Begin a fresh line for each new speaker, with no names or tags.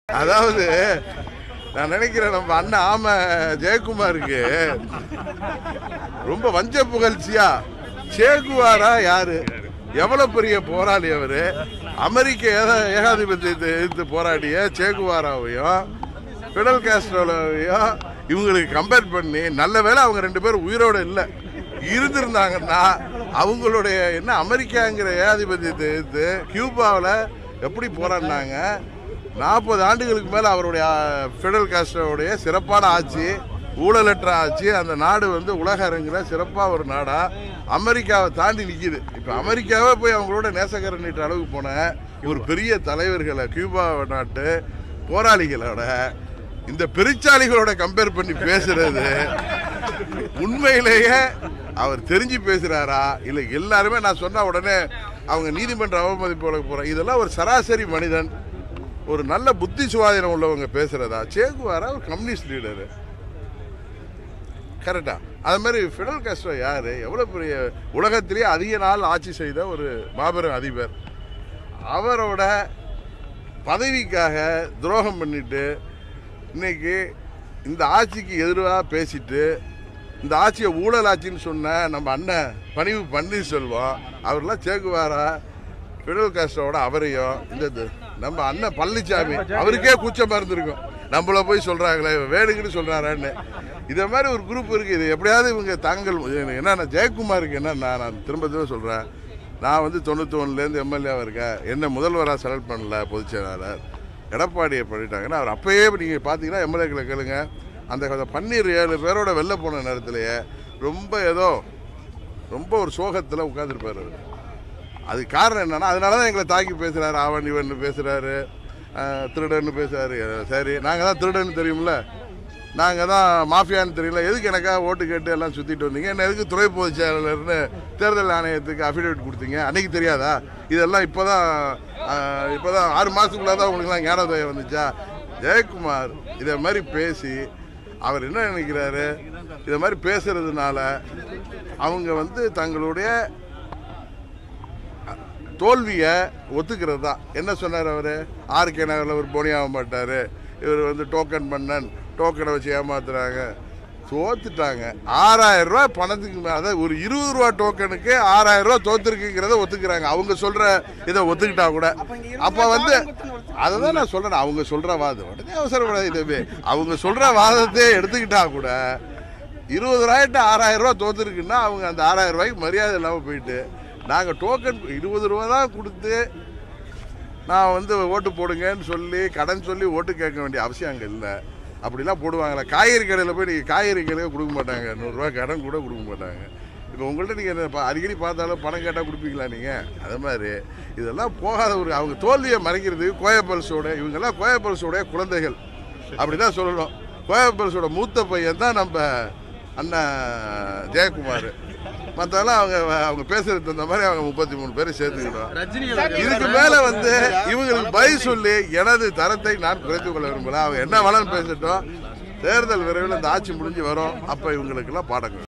அதாவது நான் நினைக்கிறேன் நம்ம அண்ணன் ஆம ஜெயக்குமாருக்கு ரொம்ப வஞ்ச புகழ்ச்சியா சேகுவாரா யாரு எவ்வளவு பெரிய போராளி அவரு அமெரிக்க ஏக- ஏகாதிபத்தியத்தை எதிர்த்து போராடிய சேகுவாராவையும் பிடல் காஸ்ட்ரோவையும் இவங்களுக்கு கம்பேர் பண்ணி நல்ல வேளை அவங்க ரெண்டு பேரும் உயிரோட இல்லை இருந்திருந்தாங்கன்னா அவங்களுடைய என்ன அமெரிக்காங்கிற ஏகாதிபத்தியத்தை எதிர்த்து கியூபாவில் எப்படி போராடினாங்க நாற்பது ஆண்டுகளுக்கு மேலே அவருடைய ஃபெடரல் காஸ்ட்ரோவுடைய சிறப்பான ஆட்சி ஊழலற்ற ஆட்சி அந்த நாடு வந்து உலக அரங்கில் சிறப்பாக ஒரு நாடா அமெரிக்காவை தாண்டி நிற்கிது இப்போ அமெரிக்காவே போய் அவங்களோட நேசக்கரை நீட்ட அளவுக்கு போன ஒரு பெரிய தலைவர்களை கியூபா நாட்டு போராளிகளோட இந்த பெருச்சாளிகளோட கம்பேர் பண்ணி பேசுறது உண்மையிலேயே அவர் தெரிஞ்சு பேசுறாரா இல்லை எல்லாருமே நான் சொன்ன உடனே அவங்க நீதிமன்ற அவமதிப்பு போறேன் இதெல்லாம் ஒரு சராசரி மனிதன் ஒரு நல்ல புத்தி சுவாதீனம் உள்ளவங்க பேசுறதா சேகுவாரா ஒரு கம்யூனிஸ்ட் லீடரு கரெக்டா அது மாதிரி ஃபிடல் காஸ்ட்ரோ யாரு எவ்வளவு பெரிய உலகத்திலேயே அதிக நாள் ஆட்சி செய்த ஒரு மாபெரும் அதிபர் அவரோட பதவிக்காக துரோகம் பண்ணிட்டு இன்னைக்கு இந்த ஆட்சிக்கு எதிராக பேசிட்டு இந்த ஆட்சியை ஊழல் ஆட்சின்னு சொன்ன நம்ம அண்ணன் பணிவு பன்னீர்செல்வம் அவரெல்லாம் சேக்குவாரா பிடல் காஸ்டோட அவரையும் இந்த இது, நம்ம அண்ணன் பழனிசாமி அவருக்கே கூச்சமா இருந்திருக்கும் நம்மள போய் சொல்றாங்களே இவன் வேணுங்கன்னு சொல்றாரான்னு இதை மாதிரி ஒரு குரூப் இருக்கு இது எப்படியாவது இவங்க தாங்கள் என்னன்னா ஜெயக்குமாருக்கு என்னன்னா நான் திரும்ப திரும்ப சொல்றேன் நான் வந்து தொண்ணூத்தி ஒன்னுலேருந்து எம்எல்ஏவாக இருக்கேன் என்ன முதல்வராக செலக்ட் பண்ணல பொதுச் செயலாளர் எடப்பாடியை பண்ணிட்டாங்கன்னா அவர் அப்பயே நீங்கள் பார்த்தீங்கன்னா எம்எல்ஏக்களை கேளுங்க அந்த அந்த பன்னீர் ஏழு பேரோட வெளில போன நேரத்திலேயே ரொம்ப ஏதோ ரொம்ப ஒரு சோகத்தில் உட்காந்துருப்பார் அவர் அது காரணம் என்னன்னா அதனால தான் எங்களை தாக்கி பேசுகிறாரு ஆவன் இவன் பேசுகிறாரு திருடன்னு பேசுகிறாரு சரி நாங்கள் தான் திருடன்னு தெரியும்ல நாங்கள் தான் மாஃபியான்னு தெரியல எதுக்கு எனக்காக ஓட்டு கேட்டு எல்லாம் சுற்றிட்டு வந்தீங்க என்ன எதுக்கு துறை பொதுச் செயலாளர்னு தேர்தல் ஆணையத்துக்கு அஃபிடேவிட் கொடுத்தீங்க அன்னைக்கு தெரியாதா இதெல்லாம் இப்போ தான் இப்போ தான் ஆறு மாதத்துக்குள்ளே தான் உங்களுக்குலாம் ஞானோதயம் வந்துச்சா ஜெயக்குமார் இதை மாதிரி பேசி அவர் என்ன நினைக்கிறாரு இதை மாதிரி பேசுறதுனால அவங்க வந்து தங்களுடைய தோல்வியை ஒத்துக்கிறது தான் என்ன சொன்னார் அவர் ஆர்கே நகரில் ஒரு போனி ஆக மாட்டார் இவர் வந்து டோக்கன் பண்ணன் டோக்கனை வச்சு ஏமாத்துறாங்க தோத்துட்டாங்க ஆறாயிரம் ரூபாய் பணத்துக்கு மேலே அதாவது ஒரு இருபது ரூபா டோக்கனுக்கு ஆறாயிரம் ரூபாய் தோத்துருக்குங்கிறத ஒத்துக்கிறாங்க அவங்க சொல்ற இதை ஒத்துக்கிட்டா கூட அப்போ வந்து அதை தான் நான் சொல்றேன் அவங்க சொல்ற வாதம் உடனே அவசரப்படாது இதுவே அவங்க சொல்ற வாதத்தை எடுத்துக்கிட்டா கூட இருபது ரூபாய்ட்டு ஆறாயிரம் ரூபா தோத்துருக்குன்னா அவங்க அந்த ஆறாயிரம் ரூபாய்க்கு மரியாதை இல்லாமல் போயிட்டு நாங்கள் டோக்கன் இருபது ரூபா தான் கொடுத்து நான் வந்து ஓட்டு போடுங்கன்னு சொல்லி கடன் சொல்லி ஓட்டு கேட்க வேண்டிய அவசியம் அங்கே இல்லை அப்படிலாம் போடுவாங்களா காய்கறி கடையில் போய் நீங்கள் காய்கறி கடையில் கொடுக்க மாட்டாங்க நூறுரூவா கடன் கூட கொடுக்க மாட்டாங்க இப்போ உங்கள்கிட்ட நீங்கள் அடிக்கடி பார்த்தாலும் பணம் கேட்டால் கொடுப்பீங்களா நீங்கள் அது மாதிரி இதெல்லாம் போகாத ஒரு அவங்க தோல்வியை மறைக்கிறதுக்கு கோயப்பல்ஸோட இவங்கெல்லாம் கோயப்பல்ஸோடைய குழந்தைகள் அப்படி தான் சொல்லணும் கோயப்பல்ஸோட மூத்த பையன் தான் நம்ம அண்ணன் ஜெயக்குமார் மற்றெல்லாம் அவங்க அவங்க பேசுறதுக்கு தகுந்த மாதிரி அவங்க முப்பத்தி மூணு பேரை சேர்த்துக்கிட்டோம் இதுக்கு மேல வந்து இவங்களுக்கு பதில் சொல்லி எனது தரத்தை நான் குறைத்துக் கொள்ள விரும்பல அவங்க என்ன வேணாலும் பேசட்டும் தேர்தல் விரைவில் இந்த ஆட்சி முடிஞ்சு வரும் அப்ப இவங்களுக்கெல்லாம் பாடம்